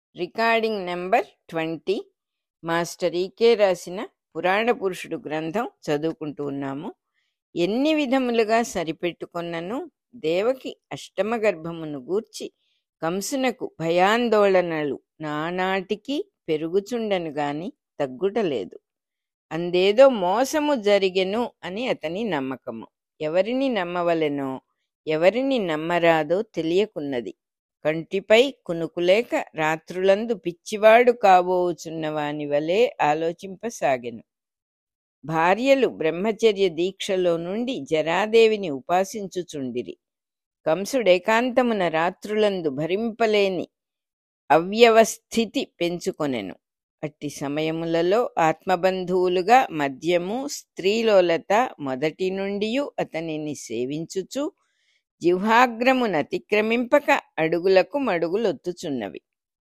recording number twenty master ఈకే రాసిన పురాణ పురుషుడు గ్రంథం చదువుకుంటూ ఉన్నాము ఎన్ని విధములుగా సరిపెట్టుకొన్నను దేవకి అష్టమ గర్భమును గూర్చి కంసునకు భయాందోళనలు నానాటికి పెరుగుచుండను గాని తగ్గుటలేదు అందేదో మోసము జరిగెను అని అతని నమ్మకము ఎవరిని నమ్మవలెనో ఎవరిని నమ్మరాదో తెలియకున్నది కంటిపై కునుకులేక రాత్రులందు పిచ్చివాడు కాబోచున్న వాని వలె ఆలోచింపసాగెను భార్యలు బ్రహ్మచర్య దీక్షలో నుండి జరాదేవిని ఉపాసించుచుండిరి కంసుడేకాంతమున రాత్రులందు భరింపలేని అవ్యవస్థితి పెంచుకొనెను అట్టి సమయములలో ఆత్మబంధువులుగా మద్యము స్త్రీలోలత మొదటి నుండియు అతనిని సేవించుచు జిహ్వాగ్రమును అతిక్రమింపక అడుగులకు మడుగులొత్తుచున్నవి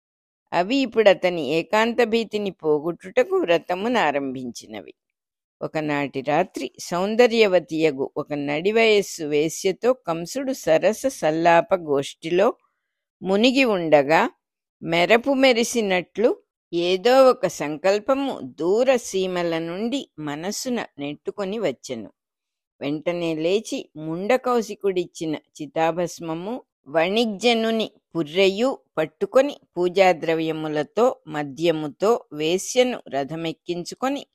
అవి ఇప్పుడు అతని ఏకాంత భీతిని పోగొట్టుటకు వ్రతమును ఆరంభించినవి ఒకనాటి రాత్రి సౌందర్యవతియగు ఒక నడివయస్సు వేశ్యతో కంసుడు సరస సల్లాప గోష్ఠిలో మునిగి ఉండగా మెరపు మెరిసినట్లు ఏదో ఒక సంకల్పము దూర సీమల నుండి మనస్సున నెట్టుకొని వచ్చెను వెంటనే లేచి ముండకౌశికుడిచ్చిన చితాభస్మము వణిజ్జనుని పుర్రెయు పట్టుకొని పూజాద్రవ్యములతో మద్యముతో వేశ్యను రథమెక్కించుకొని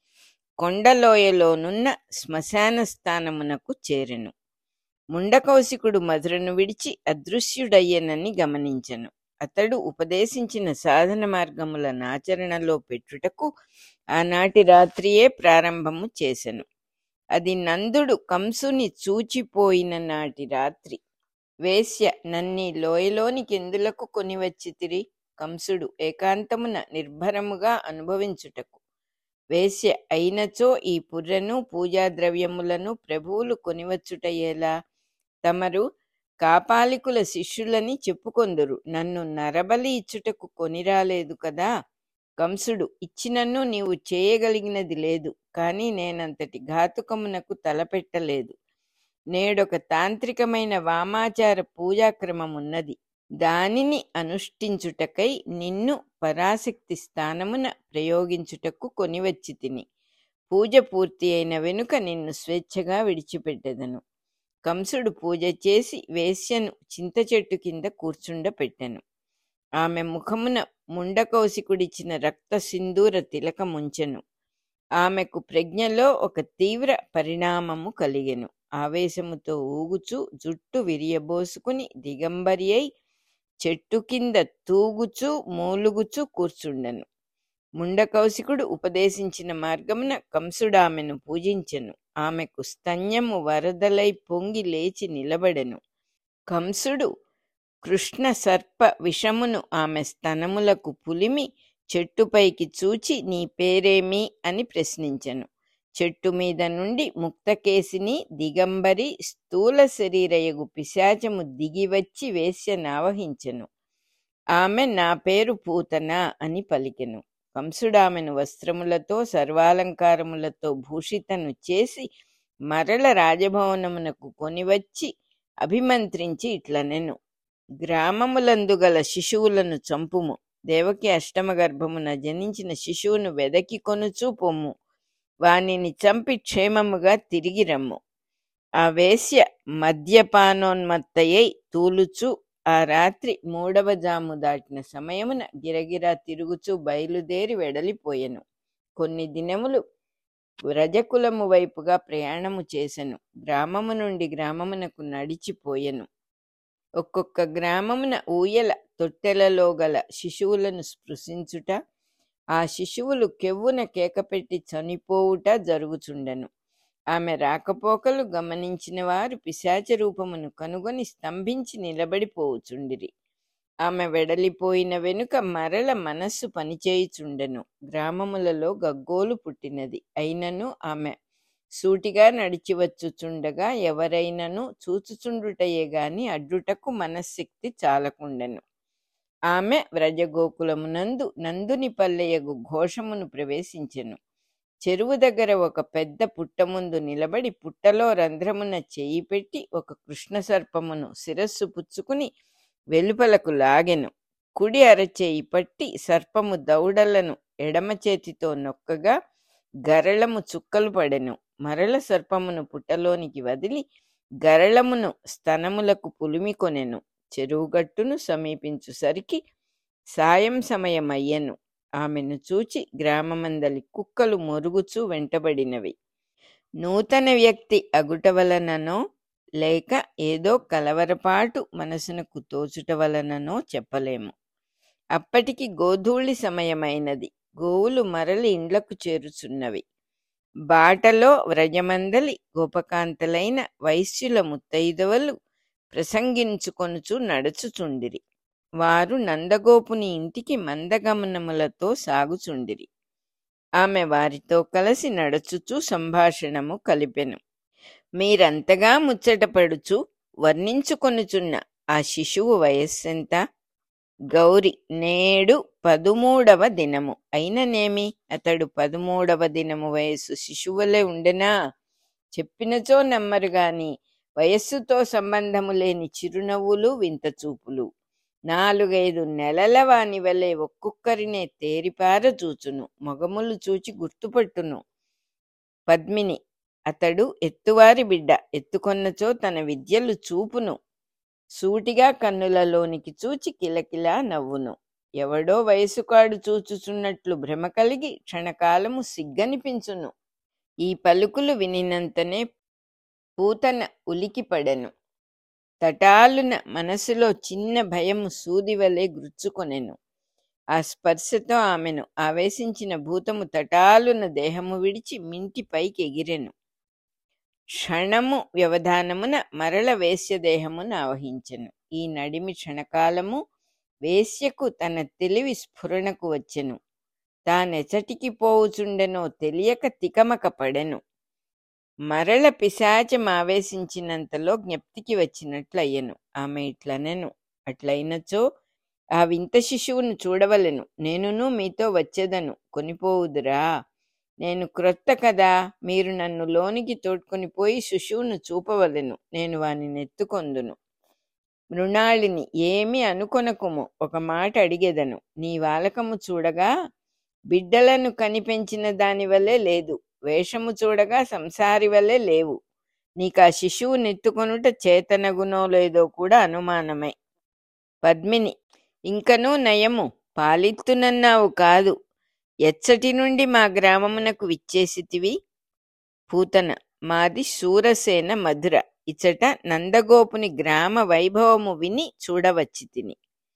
కొండలోయలోనున్న శ్మశాన స్థానమునకు చేరెను ముండకౌశికుడు మధురను విడిచి అదృశ్యుడయ్యనని గమనించెను అతడు ఉపదేశించిన సాధన మార్గములను ఆచరణలో పెట్టుటకు ఆనాటి రాత్రియే ప్రారంభము చేసెను అది నందుడు కంసుని చూచిపోయిన నాటి రాత్రి వేశ్య నన్ని లోయలోనికి ఎందులకు కొనివచ్చితిరి కంసుడు ఏకాంతమున నిర్భరముగా అనుభవించుటకు వేశ్య అయినచో ఈ పుర్రెను పూజాద్రవ్యములను ప్రభువులు కొనివచ్చుటయేలా తమరు కాపాలికుల శిష్యులని చెప్పుకొందురు నన్ను నరబలి ఇచ్చుటకు కొనిరాలేదు కదా కంసుడు ఇచ్చినన్ను నీవు చేయగలిగినది లేదు కాని నేనంతటి ఘాతుకమునకు తలపెట్టలేదు నేడొక తాంత్రికమైన వామాచార పూజాక్రమమున్నది దానిని అనుష్ఠించుటకై నిన్ను పరాశక్తి స్థానమున ప్రయోగించుటకు కొనివచ్చి తిని పూజ పూర్తి అయిన వెనుక నిన్ను స్వేచ్ఛగా విడిచిపెట్టెదను కంసుడు పూజ చేసి వేశ్యను చింత చెట్టు కింద కూర్చుండపెట్టెను ఆమె ముఖమున ముండకౌశికుడిచ్చిన రక్త సింధూర తిలకముంచెను ఆమెకు ప్రజ్ఞలో ఒక తీవ్ర పరిణామము కలిగెను ఆవేశముతో ఊగుచూ జుట్టు విరియబోసుకుని దిగంబరి అయి చెట్టు కింద తూగుచూ మూలుగుచూ కూర్చుండెను ముండకౌశికుడు ఉపదేశించిన మార్గమున కంసుడామెను పూజించెను ఆమెకు స్తన్యము వరదలై పొంగి లేచి నిలబడెను కంసుడు కృష్ణ సర్ప విషమును ఆమె స్తనములకు పులిమి చెట్టుపైకి చూచి నీ పేరేమి అని ప్రశ్నించెను చెట్టు మీద నుండి ముక్తకేసిని దిగంబరి స్థూల శరీరయగు పిశాచము దిగివచ్చి వేశ్యనావహించెను ఆమె నా పేరు పూతన అని పలికెను కంసుడామెను వస్త్రములతో సర్వాలంకారములతో భూషితను చేసి మరల రాజభవనమునకు కొనివచ్చి అభిమంత్రించి ఇట్లనెను గ్రామములందు గల శిశువులను చంపుము దేవకి అష్టమ గర్భమున జనించిన శిశువును వెదకి కొనుచూ పొమ్ము వానిని చంపి క్షేమముగా తిరిగి రమ్ము ఆ వేశ్య మద్యపానోన్మత్తయ్యై తూలుచూ ఆ రాత్రి మూడవ జాము దాటిన సమయమున గిరగిరా తిరుగుచూ బయలుదేరి వెడలిపోయెను కొన్ని దినములు వ్రజకులము వైపుగా ప్రయాణము చేసెను గ్రామము నుండి గ్రామమునకు నడిచిపోయెను ఒక్కొక్క గ్రామమున ఊయల తొట్టెలలో గల శిశువులను స్పృశించుట ఆ శిశువులు కెవ్వున కేకపెట్టి చనిపోవుట జరుగుచుండెను ఆమె రాకపోకలు గమనించిన వారు పిశాచ రూపమును కనుగొని స్తంభించి నిలబడిపోవుచుండిరి ఆమె వెడలిపోయిన వెనుక మరల మనస్సు పనిచేయుచుండెను గ్రామములలో గగ్గోలు పుట్టినది అయినను ఆమె సూటిగా నడిచివచ్చుచుండగా ఎవరైనను చూచుచుండుటయే గాని అడ్డుటకు మనశ్శక్తి చాలకుండెను ఆమె వ్రజగోకులమునందు నందుని పల్లెయగు ఘోషమును ప్రవేశించెను చెరువు దగ్గర ఒక పెద్ద పుట్ట ముందు నిలబడి పుట్టలో రంధ్రమున చేయి పెట్టి ఒక కృష్ణ సర్పమును శిరస్సు పుచ్చుకుని వెలుపలకు లాగెను కుడి అరచేయి పట్టి సర్పము దౌడలను ఎడమ చేతితో నొక్కగా గరళము చుక్కలు పడెను మరల సర్పమును పుట్టలోనికి వదిలి గరళమును స్తనములకు పులిమికొనెను చెరువుగట్టును సమీపించుసరికి సాయం సమయమయ్యెను ఆమెను చూచి గ్రామమందలి కుక్కలు మొరుగుచూ వెంటబడినవి నూతన వ్యక్తి అగుట వలననో లేక ఏదో కలవరపాటు మనసునకు తోచుట వలననో చెప్పలేము అప్పటికి గోధూళి సమయమైనది గోవులు మరలి ఇండ్లకు చేరుచున్నవి బాటలో వ్రజమందలి గోపకాంతలైన వైశ్యుల ముత్తైదవలు ప్రసంగించుకొనుచు నడుచుచుండిరి వారు నందగోపుని ఇంటికి మందగమనములతో సాగుచుండిరి ఆమె వారితో కలిసి నడుచుచు సంభాషణము కలిపెను మీరంతగా ముచ్చటపడుచు వర్ణించుకొనుచున్న ఆ శిశువు వయస్సెంత గౌరి నేడు పదుమూడవ దినము అయిననేమి అతడు పదమూడవ దినము వయస్సు శిశువులే ఉండెనా చెప్పినచో నమ్మరు గాని వయస్సుతో సంబంధము లేని చిరునవ్వులు వింత చూపులు నాలుగైదు నెలల వాని వలె ఒక్కొక్కరినే తేరిపార చూచును మొగములు చూచి గుర్తుపట్టును పద్మిని అతడు ఎత్తువారి బిడ్డ ఎత్తుకొన్నచో తన విద్యలు చూపును సూటిగా కన్నులలోనికి చూచి కిలకిలా నవ్వును ఎవడో వయసుకాడు చూచుచున్నట్లు భ్రమ కలిగి క్షణకాలము సిగ్గనిపించును ఈ పలుకులు వినినంతనే పూతన ఉలికిపడెను తటాలున మనసులో చిన్న భయము సూదివలే గుచ్చుకొనెను ఆ స్పర్శతో ఆమెను ఆవేశించిన భూతము తటాలున దేహము విడిచి మింటి పైకి ఎగిరెను క్షణము వ్యవధానమున మరల వేశ్యదేహమును ఆవహించెను ఈ నడిమి క్షణకాలము వేశ్యకు తన తెలివి స్ఫురణకు వచ్చెను తానెచటికి పోవుచుండెనో తెలియక తికమక పడెను మరల పిశాచం ఆవేశించినంతలో జ్ఞప్తికి వచ్చినట్లయ్యెను ఆమె ఇట్లనెను అట్లయినచో ఆ వింత శిశువును చూడవలెను నేనును మీతో వచ్చేదను కొనిపోవుదురా నేను క్రొత్త కదా మీరు నన్ను లోనికి తోడ్కొని పోయి శిశువును చూపవలెను నేను వానిని ఎత్తుకొందును మృణాళిని ఏమి అనుకొనకుము ఒక మాట అడిగెదను నీ వాలకము చూడగా బిడ్డలను కనిపెంచిన దాని వల్లే లేదు వేషము చూడగా సంసారి వల్లే లేవు నీకు ఆ శిశువు నెత్తుకొనుట చేతనగునో లేదో కూడా అనుమానమే పద్మిని ఇంకనూ నయము పాలిత్తునన్నావు కాదు ఎచ్చటి నుండి మా గ్రామమునకు విచ్చేసితివి పూతన మాది శూరసేన మధుర ఇచట నందగోపుని గ్రామ వైభవము విని చూడవచ్చి తిని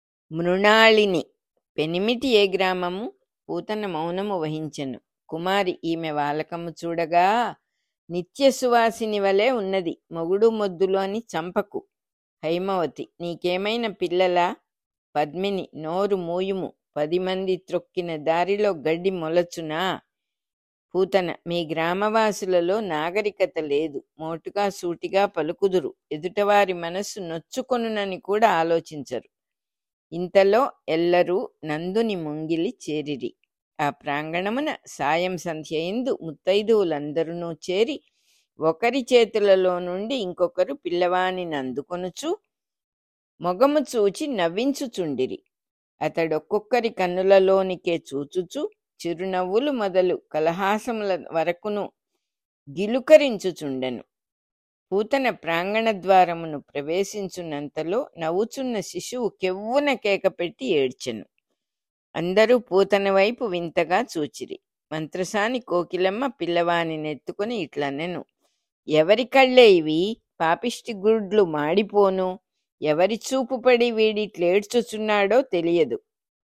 మృణాళిని పెనిమిటి ఏ గ్రామము పూతన మౌనము వహించెను కుమారి ఈమె వాలకము చూడగా నిత్య సువాసిని వలె ఉన్నది మొగుడు మొద్దులోని చంపకు హైమవతి నీకేమైనా పిల్లలా పద్మిని నోరు మూయుము పది మంది త్రొక్కిన దారిలో గడ్డి మొలచునా పూతన మీ గ్రామవాసులలో నాగరికత లేదు మోటుగా సూటిగా పలుకుదురు ఎదుటవారి మనస్సు నొచ్చుకొనునని కూడా ఆలోచించరు ఇంతలో ఎల్లరూ నందుని ముంగిలి చేరిరి ఆ ప్రాంగణమున సాయం సంధ్య ఎందు ముత్తైదువులందరూ చేరి ఒకరి చేతులలో నుండి ఇంకొకరు పిల్లవానిని అందుకొనుచు మొగము చూచి నవ్వించుచుండిరి అతడొక్కొక్కరి కన్నులలోనికే చూచుచు చిరునవ్వులు మొదలు కలహాసముల వరకును గిలుకరించుచుండెను పూతన ప్రాంగణ ద్వారమును ప్రవేశించున్నంతలో నవ్వుచున్న శిశువు కెవ్వున కేకపెట్టి ఏడ్చెను అందరూ పూతన వైపు వింతగా చూచిరి మంత్రసాని కోకిలమ్మ పిల్లవాని నెత్తుకుని ఇట్లనెను ఎవరి కళ్ళే ఇవి పాపిష్టి గుడ్లు మాడిపోను ఎవరి చూపు పడి వీడిట్లేడ్చుచున్నాడో తెలియదు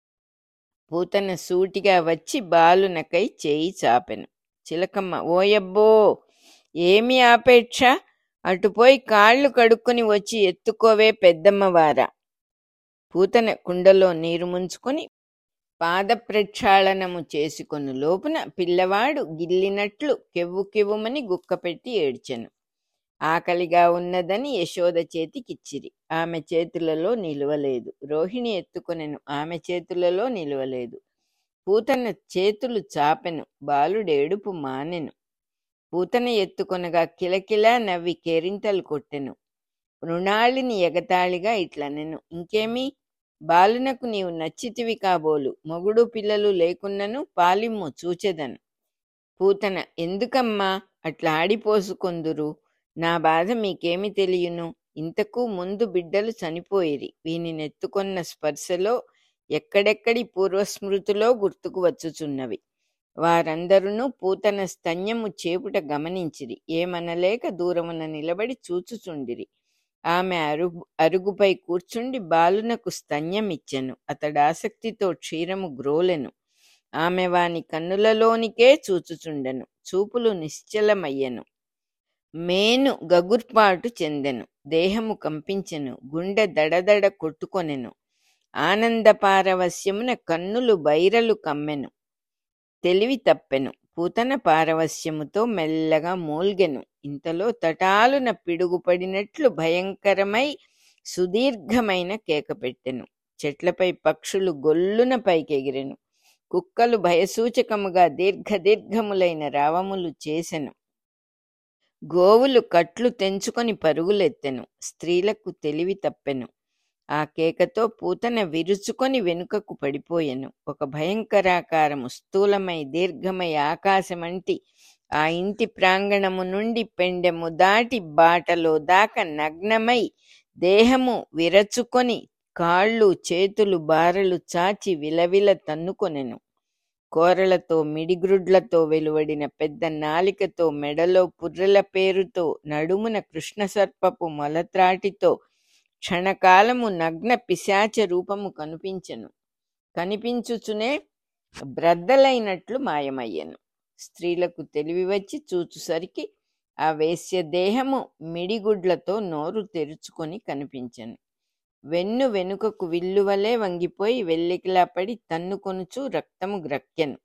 పూతన సూటిగా వచ్చి బాలునకై చేయి చాపెను చిలకమ్మ ఓయబ్బో ఏమి ఆపేక్ష అటుపోయి కాళ్ళు కడుక్కొని వచ్చి ఎత్తుకోవే పెద్దమ్మవారా పూతన కుండలో నీరు ముంచుకొని పాద ప్రక్షాళనము చేసుకొను లోపున పిల్లవాడు గిల్లినట్లు కెవ్వు కెవ్వుమని గుక్కపెట్టి ఏడ్చెను ఆకలిగా ఉన్నదని యశోద చేతికిచ్చిరి ఆమె చేతులలో నిలువలేదు రోహిణి ఎత్తుకొనెను ఆమె చేతులలో నిలువలేదు పూతన చేతులు చాపెను బాలుడేడుపు మానెను పూతన ఎత్తుకొనగా కిలకిలా నవ్వి కేరింతలు కొట్టెను మృణాళిని ఎగతాళిగా ఇట్లనెను ఇంకేమి బాలునకు నీవు నచ్చితివి కాబోలు మొగుడు పిల్లలు లేకున్నను పాలిమ్ము చూచెదను పూతన ఎందుకమ్మా అట్లా ఆడిపోసుకొందురు నా బాధ మీకేమి తెలియను ఇంతకు ముందు బిడ్డలు చనిపోయిరి వీనినెత్తుకొన్న స్పర్శలో ఎక్కడెక్కడి పూర్వస్మృతిలో గుర్తుకు వచ్చుచున్నవి వారందరూ పూతన స్తన్యము చేపుట గమనించిరి ఏమనలేక దూరమున నిలబడి చూచుచుండిరి ఆమె అరుగు అరుగుపై కూర్చుండి బాలునకు స్తన్యమిచ్చెను అతడాసక్తితో క్షీరము గ్రోలెను ఆమె వాని కన్నులలోనికే చూచుచుండెను చూపులు నిశ్చలమయ్యెను మేను గగుర్పాటు చెందెను దేహము కంపించెను గుండె దడదడ కొట్టుకొనెను ఆనంద పారవస్యమున కన్నులు బైరలు కమ్మెను తెలివి తప్పెను పూతన పారవస్యముతో మెల్లగా మూల్గెను ఇంతలో తటాలున పిడుగుపడినట్లు భయంకరమై సుదీర్ఘమైన కేక పెట్టెను చెట్లపై పక్షులు గొల్లున పైకెగిరెను కుక్కలు భయసూచకముగా దీర్ఘ దీర్ఘములైన రావములు చేసెను గోవులు కట్లు తెంచుకొని పరుగులెత్తెను స్త్రీలకు తెలివి తప్పెను ఆ కేకతో పూతన విరుచుకొని వెనుకకు పడిపోయెను ఒక భయంకరాకారము స్థూలమై దీర్ఘమై ఆకాశమంటి ఆ ఇంటి ప్రాంగణము నుండి పెండెము దాటి బాటలో దాకా నగ్నమై దేహము విరచుకొని కాళ్ళు చేతులు బారలు చాచి విలవిల తన్నుకొనెను కోరలతో మిడిగ్రుడ్లతో వెలువడిన పెద్ద నాలికతో మెడలో పుర్రెల పేరుతో నడుమున కృష్ణసర్పపు మొలత్రాటితో క్షణకాలము నగ్న పిశాచ రూపము కనిపించెను కనిపించుచునే బ్రద్దలైనట్లు మాయమయ్యెను స్త్రీలకు తెలివి వచ్చి చూచుసరికి ఆ వేశ్య దేహము మిడిగుడ్లతో నోరు తెరుచుకొని కనిపించెను వెన్ను వెనుకకు విల్లువలే వంగిపోయి వెల్లికిలా పడి తన్నుకొనుచు రక్తము గ్రక్కెను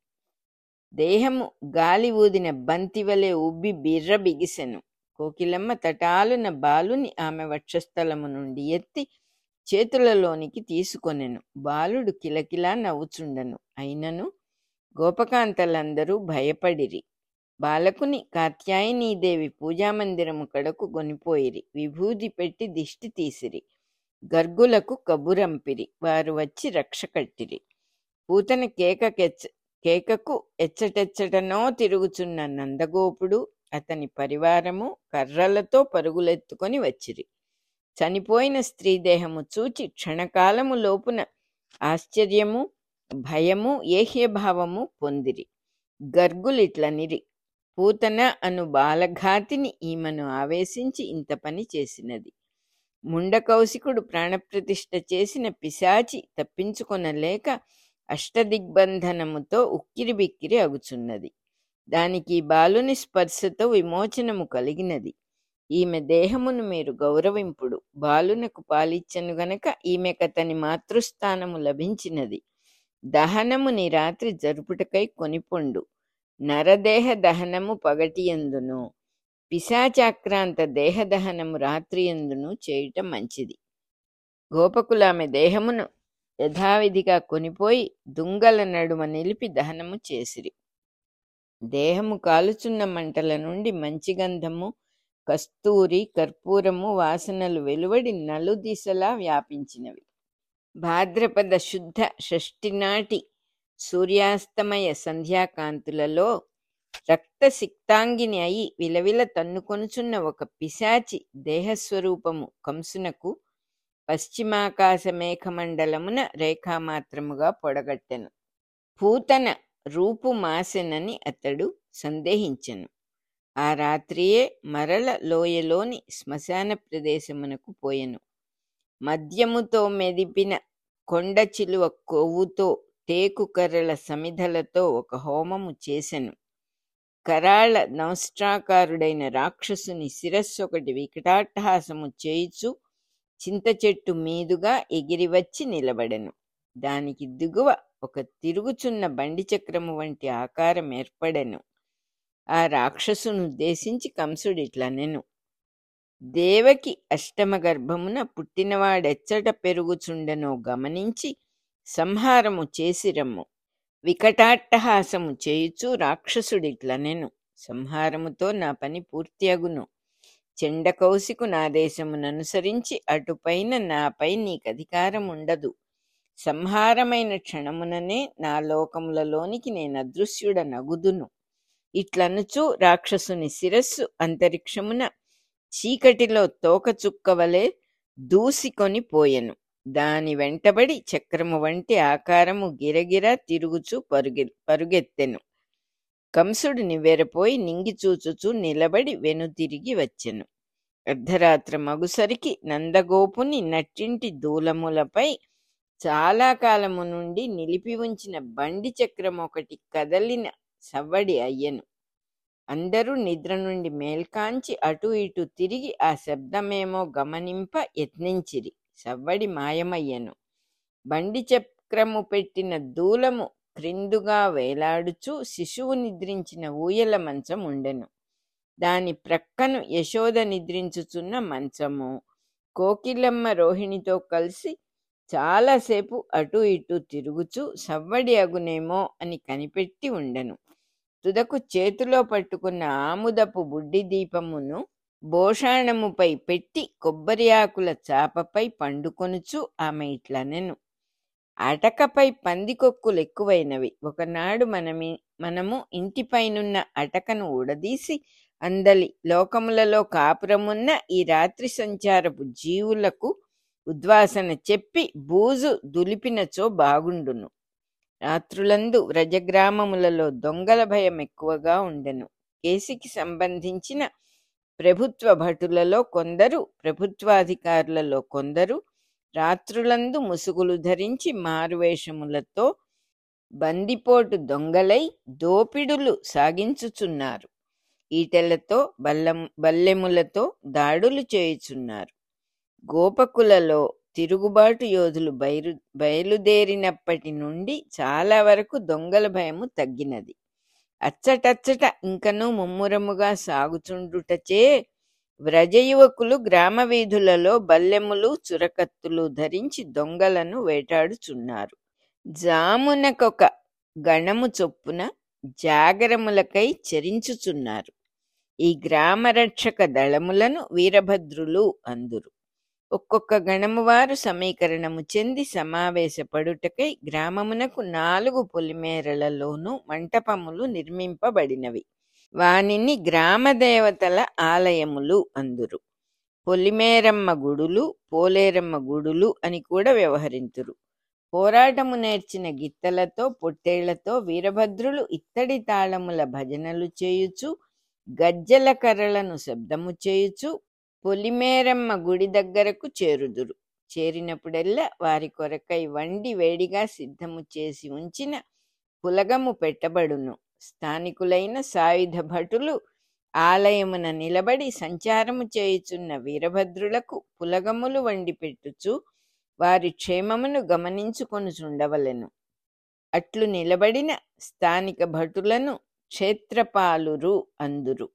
దేహము గాలి ఊదిన బంతివలే ఉబ్బి బిర్ర బిగిసెను కోకిలమ్మ తటాలున బాలుని ఆమె వక్షస్థలము నుండి ఎత్తి చేతులలోనికి తీసుకొనెను బాలుడు కిలకిలా నవ్వుచుండెను అయినను గోపకాంతలందరూ భయపడిరి బాలకుని కాత్యాయనీదేవి పూజామందిరము కడకు గొనిపోయిరి విభూది పెట్టి దిష్టి తీసిరి గర్గులకు కబురంపిరి వారు వచ్చి రక్ష కట్టిరి పూతన కేకకెచ్చ కేకకు ఎచ్చటెచ్చటనో తిరుగుచున్న నందగోపుడు అతని పరివారము కర్రలతో పరుగులెత్తుకొని వచ్చిరి చనిపోయిన స్త్రీ దేహము చూచి క్షణకాలము లోపున ఆశ్చర్యము భయము ఏహ్యభావము పొందిరి గర్గులిట్లనిరి పూతన అను బాలఘాతిని ఈమెను ఆవేశించి ఇంత పని చేసినది ముండకౌశికుడు ప్రాణప్రతిష్ఠ చేసిన పిశాచి తప్పించుకొనలేక అష్టదిగ్బంధనముతో ఉక్కిరిబిక్కిరి అగుచున్నది దానికి బాలుని స్పర్శతో విమోచనము కలిగినది ఈమె దేహమును మీరు గౌరవింపుడు బాలునకు పాలిచ్చను గనక ఈమెకతని మాతృస్థానము లభించినది దహనము నీ రాత్రి జరుపుటకై కొనిపొండు నరదేహ దహనము పగటియందును పిశాచాక్రాంత దేహదహనము రాత్రియందును చేయుట మంచిది గోపకులు ఆమె దేహమును యథావిధిగా కొనిపోయి దుంగల నడుమ నిలిపి దహనము చేసిరి దేహము కాలుచున్న మంటల నుండి మంచి గంధము కస్తూరి కర్పూరము వాసనలు వెలువడి నలుదిశలా వ్యాపించినవి భాద్రపద శుద్ధ షష్ఠి నాటి సూర్యాస్తమయ సంధ్యాకాంతులలో రక్తసిక్తాంగిని అయి విలవిల తన్నుకొనుచున్న ఒక పిశాచి దేహస్వరూపము కంసునకు పశ్చిమాకాశ మేఘమండలమున రేఖామాత్రముగా పొడగట్టెను పూతన రూపు మాసెనని అతడు సందేహించెను ఆ రాత్రియే మరల లోయలోని శ్మశాన ప్రదేశమునకు పోయెను మద్యముతో మెదిపిన కొండ చిలువ కొవ్వుతో టేకు కర్రల సమిధలతో ఒక హోమము చేసెను కరాళ నౌష్ట్రాకారుడైన రాక్షసుని శిరస్సు ఒకటి వికటాట్టహాసము చేయిచు చింత చెట్టు మీదుగా ఎగిరివచ్చి నిలబడెను దానికి దిగువ ఒక తిరుగుచున్న బండి చక్రము వంటి ఆకారం ఏర్పడెను ఆ రాక్షసును ఉద్దేశించి కంసుడిట్లనెను దేవకి అష్టమ గర్భమున పుట్టినవాడెచ్చట పెరుగుచుండెనో గమనించి సంహారము చేసిరమ్ము వికటాట్టహాసము చేయుచు రాక్షసుడిట్లనెను సంహారముతో నా పని పూర్తి అగును చెండకౌశికు నా దేశముననుసరించి అటుపైన నాపై నీకు అధికారం ఉండదు సంహారమైన క్షణముననే నా లోకములలోనికి నేను అదృశ్యుడ నగుదును ఇట్లనుచు రాక్షసుని శిరస్సు అంతరిక్షమున చీకటిలో తోకచుక్కవలే దూసికొని పోయెను దాని వెంటబడి చక్రము వంటి ఆకారము గిరగిర తిరుగుచు పరుగె పరుగెత్తెను కంసుడు నివ్వెరపోయి నింగి చూచుచూ నిలబడి వెనుతిరిగి వచ్చెను అర్ధరాత్ర మగుసరికి నందగోపుని నట్టింటి దూలములపై చాలా కాలము నుండి నిలిపి ఉంచిన బండి చక్రం ఒకటి కదలిన సవ్వడి అయ్యెను అందరూ నిద్ర నుండి మేల్కాంచి అటు ఇటు తిరిగి ఆ శబ్దమేమో గమనింప యత్నించిరి సవ్వడి మాయమయ్యెను బండి చక్రము పెట్టిన దూలము క్రిందుగా వేలాడుచూ శిశువు నిద్రించిన ఊయల మంచం ఉండెను దాని ప్రక్కను యశోద నిద్రించుచున్న మంచము కోకిలమ్మ రోహిణితో కలిసి చాలాసేపు అటు ఇటు తిరుగుచూ సవ్వడి అగునేమో అని కనిపెట్టి ఉండెను తుదకు చేతిలో పట్టుకున్న ఆముదపు బుడ్డి దీపమును భోషాణముపై పెట్టి కొబ్బరి ఆకుల చాపపై పండుకొనుచు ఆమె ఇట్లనెను అటకపై పందికొక్కులు ఎక్కువైనవి ఒకనాడు మనమి మనము ఇంటిపైనున్న అటకను ఊడదీసి అందలి లోకములలో కాపురమున్న ఈ రాత్రి సంచారపు జీవులకు ఉద్వాసన చెప్పి బూజు దులిపినచో బాగుండును రాత్రులందు వ్రజగ్రామములలో దొంగల భయం ఎక్కువగా ఉండెను కేసికి సంబంధించిన ప్రభుత్వ భటులలో కొందరు ప్రభుత్వాధికారులలో కొందరు రాత్రులందు ముసుగులు ధరించి మారువేషములతో బందిపోటు దొంగలై దోపిడులు సాగించుచున్నారు ఈటెలతో బల్లం బల్లెములతో దాడులు చేయుచున్నారు గోపకులలో తిరుగుబాటు యోధులు బయలు బయలుదేరినప్పటి నుండి చాలా వరకు దొంగల భయము తగ్గినది అచ్చటచ్చట ఇంకనూ ముమ్మురముగా సాగుచుండుటచే వ్రజయువకులు గ్రామ వీధులలో బల్లెములు చురకత్తులు ధరించి దొంగలను వేటాడుచున్నారు జామునకొక గణము చొప్పున జాగరములకై చరించుచున్నారు ఈ గ్రామరక్షక దళములను వీరభద్రులు అందురు ఒక్కొక్క గణము వారు సమీకరణము చెంది సమావేశపడుటకై గ్రామమునకు నాలుగు పొలిమేరలలోనూ మంటపములు నిర్మింపబడినవి వానిని గ్రామ దేవతల ఆలయములు అందురు పొలిమేరమ్మ గుడులు పోలేరమ్మ గుడులు అని కూడా వ్యవహరింతురు పోరాటము నేర్చిన గిత్తలతో పొట్టేళ్లతో వీరభద్రులు ఇత్తడి తాళముల భజనలు చేయుచు గజ్జల కర్రలను శబ్దము చేయుచు పొలిమేరమ్మ గుడి దగ్గరకు చేరుదురు చేరినప్పుడెల్లా వారి కొరకై వండి వేడిగా సిద్ధము చేసి ఉంచిన పులగము పెట్టబడును స్థానికులైన సాయుధ భటులు ఆలయమున నిలబడి సంచారము చేయుచున్న వీరభద్రులకు పులగములు వండి పెట్టుచు వారి క్షేమమును గమనించుకొనుచుండవలెను అట్లు నిలబడిన స్థానిక భటులను క్షేత్రపాలురు అందురు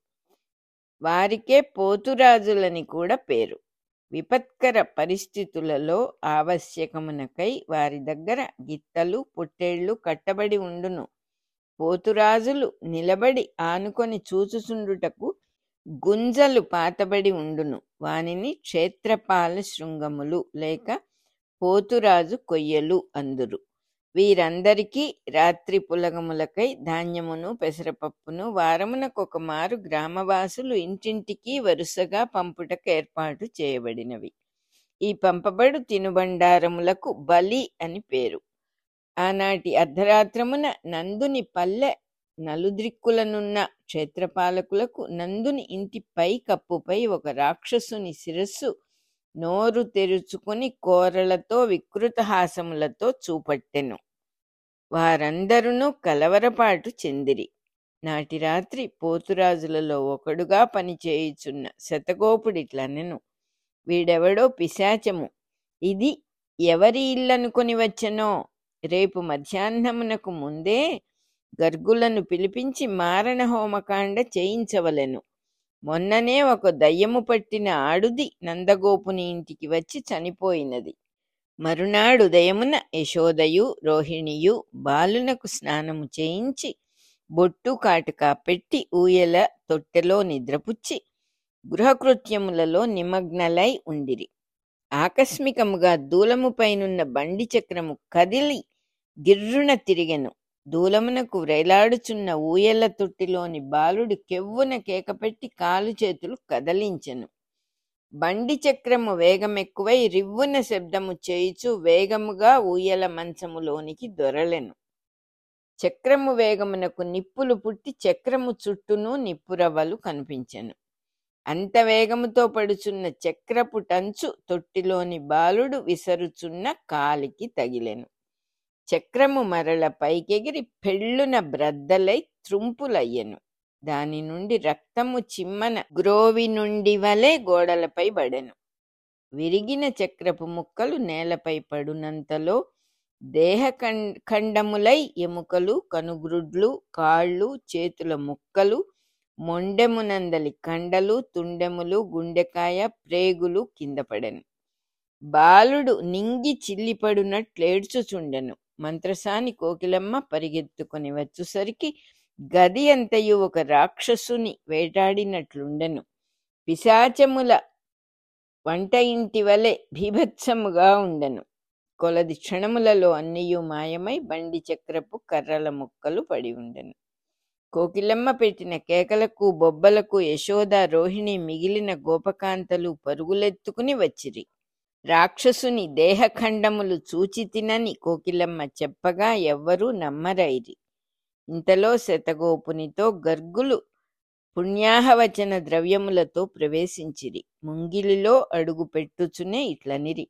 వారికే పోతురాజులని కూడా పేరు విపత్కర పరిస్థితులలో ఆవశ్యకమునకై వారి దగ్గర గిత్తలు పుట్టేళ్లు కట్టబడి ఉండును పోతురాజులు నిలబడి ఆనుకొని చూచుచుండుటకు గుంజలు పాతబడి ఉండును వానిని క్షేత్రపాల శృంగములు లేక పోతురాజు కొయ్యలు అందురు వీరందరికీ రాత్రి పులగములకై ధాన్యమును పెసరపప్పును వారమునకొక మారు గ్రామవాసులు ఇంటింటికి వరుసగా పంపుటకు ఏర్పాటు చేయబడినవి ఈ పంపబడు తినుబండారములకు బలి అని పేరు ఆనాటి అర్ధరాత్రమున నందుని పల్లె నలుద్రిక్కులనున్న క్షేత్రపాలకులకు నందుని ఇంటి పై కప్పుపై ఒక రాక్షసుని శిరస్సు నోరు తెరుచుకుని కోరలతో వికృత హాసములతో చూపట్టెను వారందరూ కలవరపాటు చెందిరి నాటి రాత్రి పోతురాజులలో ఒకడుగా పనిచేయుచున్న శతగోపుడిట్లనెను వీడెవడో పిశాచము ఇది ఎవరి ఇల్లనుకొని వచ్చెనో రేపు మధ్యాహ్నమునకు ముందే గర్గులను పిలిపించి మారణ హోమకాండ చేయించవలెను మొన్ననే ఒక దయ్యము పట్టిన ఆడుది నందగోపుని ఇంటికి వచ్చి చనిపోయినది మరునాడు ఉదయమున యశోదయు రోహిణియు బాలునకు స్నానము చేయించి బొట్టు కాటుక పెట్టి ఊయల తొట్టెలో నిద్రపుచ్చి గృహకృత్యములలో నిమగ్నలై ఉండిరి ఆకస్మికముగా దూలముపైనున్న బండి చక్రము కదిలి గిర్రున తిరిగెను దూలమునకు వ్రేలాడుచున్న ఊయల తొట్టిలోని బాలుడు కెవ్వున కేకపెట్టి కాలు చేతులు కదలించెను బండి చక్రము వేగమెక్కువై రివ్వున శబ్దము చేయుచు వేగముగా ఊయల మంచములోనికి దొరలెను చక్రము వేగమునకు నిప్పులు పుట్టి చక్రము చుట్టూను నిప్పురవ్వలు కనిపించెను అంత వేగముతో పడుచున్న చక్రపు టంచు తొట్టిలోని బాలుడు విసరుచున్న కాలికి తగిలెను చక్రము మరల పైకెగిరి పెళ్ళున బ్రద్దలై త్రుంపులయ్యెను దాని నుండి రక్తము చిమ్మన గ్రోవి నుండి వలె గోడలపై పడెను విరిగిన చక్రపు ముక్కలు నేలపై పడునంతలో దేహ ఖం- ఖండములై ఎముకలు కనుగ్రుడ్లు కాళ్ళు చేతుల ముక్కలు మొండెమునందలి కండలు తుండెములు గుండెకాయ ప్రేగులు కింద పడెను బాలుడు నింగి చిల్లిపడునట్లేడ్చుచుండెను మంత్రసాని కోకిలమ్మ పరిగెత్తుకుని వచ్చుసరికి గది అంతయు ఒక రాక్షసుని వేటాడినట్లుండెను పిశాచముల వంట ఇంటి వలె భీభత్సముగా ఉండెను కొలది క్షణములలో అన్నియు మాయమై బండి చక్రపు కర్రల ముక్కలు పడి ఉండెను కోకిలమ్మ పెట్టిన కేకలకు బొబ్బలకు యశోద రోహిణి మిగిలిన గోపకాంతలు పరుగులెత్తుకుని వచ్చిరి రాక్షసుని దేహఖండములు చూచి తినని కోకిలమ్మ చెప్పగా ఎవ్వరూ నమ్మరైరి ఇంతలో శతగోపునితో గర్గులు పుణ్యాహవచన ద్రవ్యములతో ప్రవేశించిరి ముంగిలిలో అడుగు పెట్టుచునే ఇట్లనిరి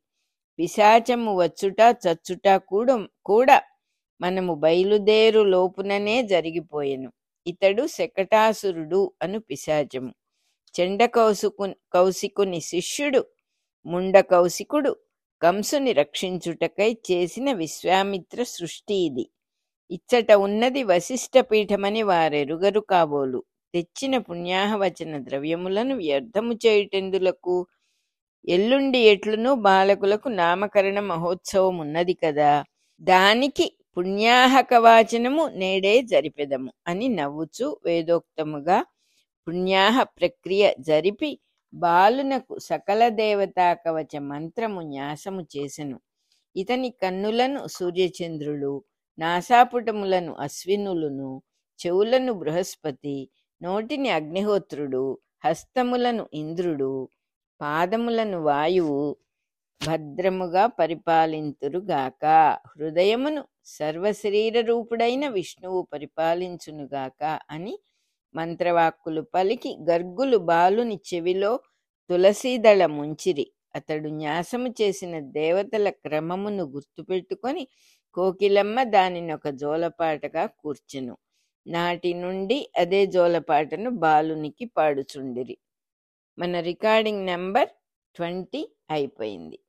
పిశాచము వచ్చుట చచ్చుట కూడా కూడా మనము బయలుదేరు లోపుననే జరిగిపోయెను ఇతడు శకటాసురుడు అను పిశాచము చెండ కౌసుకు కౌశికుని శిష్యుడు ముండ కౌశికుడు కంసుని రక్షించుటకై చేసిన విశ్వామిత్ర సృష్టి ఇది ఇచ్చట ఉన్నది వశిష్ఠ పీఠమని వారెరుగరు కాబోలు తెచ్చిన పుణ్యాహవచన ద్రవ్యములను వ్యర్థము చేయుటెందులకు ఎల్లుండి ఎట్లును బాలకులకు నామకరణ మహోత్సవం ఉన్నది కదా దానికి పుణ్యాహక వాచనము నేడే జరిపెదము అని నవ్వుచూ వేదోక్తముగా పుణ్యాహ ప్రక్రియ జరిపి బాలునకు సకల దేవతా కవచ మంత్రము న్యాసము చేసెను ఇతని కన్నులను సూర్యచంద్రులు నాసాపుటములను అశ్వినులును చెవులను బృహస్పతి నోటిని అగ్నిహోత్రుడు హస్తములను ఇంద్రుడు పాదములను వాయువు భద్రముగా పరిపాలింతురుగాక హృదయమును సర్వశరీర రూపుడైన విష్ణువు పరిపాలించునుగాక అని మంత్రవాక్కులు పలికి గర్గులు బాలుని చెవిలో తులసీదళ ముంచిరి అతడు న్యాసము చేసిన దేవతల క్రమమును గుర్తుపెట్టుకొని కోకిలమ్మ దానినొక జోలపాటగా కూర్చెను నాటి నుండి అదే జోలపాటను బాలునికి పాడుచుండిరి మన రికార్డింగ్ నెంబర్ ట్వంటీ అయిపోయింది